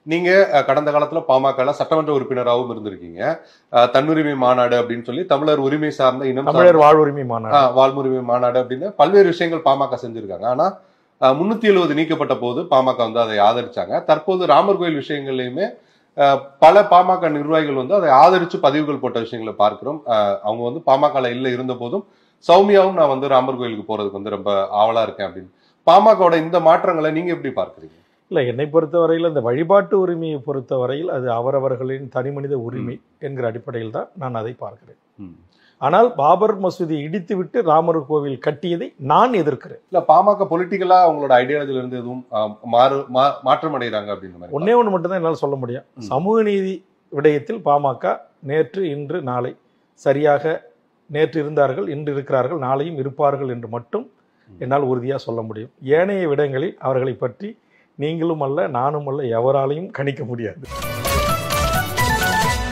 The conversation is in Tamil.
நீங்க அஹ், கடந்த காலத்துல பாமக சட்டமன்ற உறுப்பினராகவும் இருந்திருக்கீங்க அஹ், தன்னுரிமை மாநாடு அப்படின்னு சொல்லி தமிழர் உரிமை சார்ந்த இனம் சார்ந்த தமிழர் வாழ்வுரிமை மாநாடு ஆஹ் வாழ்முரிமை மாநாடு அப்படின்னு பல்வேறு விஷயங்கள் பாமக செஞ்சிருக்காங்க ஆனா முன்னூத்தி எழுபது நீக்கப்பட்ட போது பாமக வந்து அதை ஆதரிச்சாங்க தற்போது ராமர் கோயில் விஷயங்கள்லயுமே ஆஹ் பல பாமக நிர்வாகிகள் வந்து அதை ஆதரிச்சு பதிவுகள் போட்ட விஷயங்களை பார்க்கிறோம் ஆஹ் அவங்க வந்து பாமக இல்ல இருந்த போதும் சௌமியாவும் நான் வந்து ராமர் கோயிலுக்கு போறதுக்கு வந்து ரொம்ப ஆவலா இருக்கேன் அப்படின்னு பாமகவோட இந்த மாற்றங்களை நீங்க எப்படி பார்க்கறீங்க இல்லை என்னை பொறுத்தவரையில் இந்த வழிபாட்டு உரிமையை பொறுத்தவரையில் அது அவரவர்களின் தனிமனித உரிமை என்கிற அடிப்படையில் தான் நான் அதை பார்க்கிறேன் ம். ஆனால் பாபர் மசூதியை இடித்துவிட்டு ராமர் கோவில் கட்டியதை நான் எதிர்க்கிறேன் இல்ல பாமக பொலிட்டிக்கலா அவங்களோட ஐடியாலஜில இருந்து எதுவும் ஆஹ் மாறு மா- மாற்றம் அடைகிறாங்க அப்படின்ற மாதிரி ஒண்ணே ஒன்று மட்டும்தான் என்னால் சொல்ல முடியும் ம். சமூக நீதி விடயத்தில் பாமக நேற்று இன்று நாளை சரியாக நேற்று இருந்தார்கள் இன்று இருக்கிறார்கள் நாளையும் இருப்பார்கள் என்று மட்டும் என்னால் உறுதியாக சொல்ல முடியும் ஏனைய விடயங்களில் அவர்களை பற்றி நீங்களும் அல்ல நானும் அல்ல எவராலையும் கணிக்க முடியாது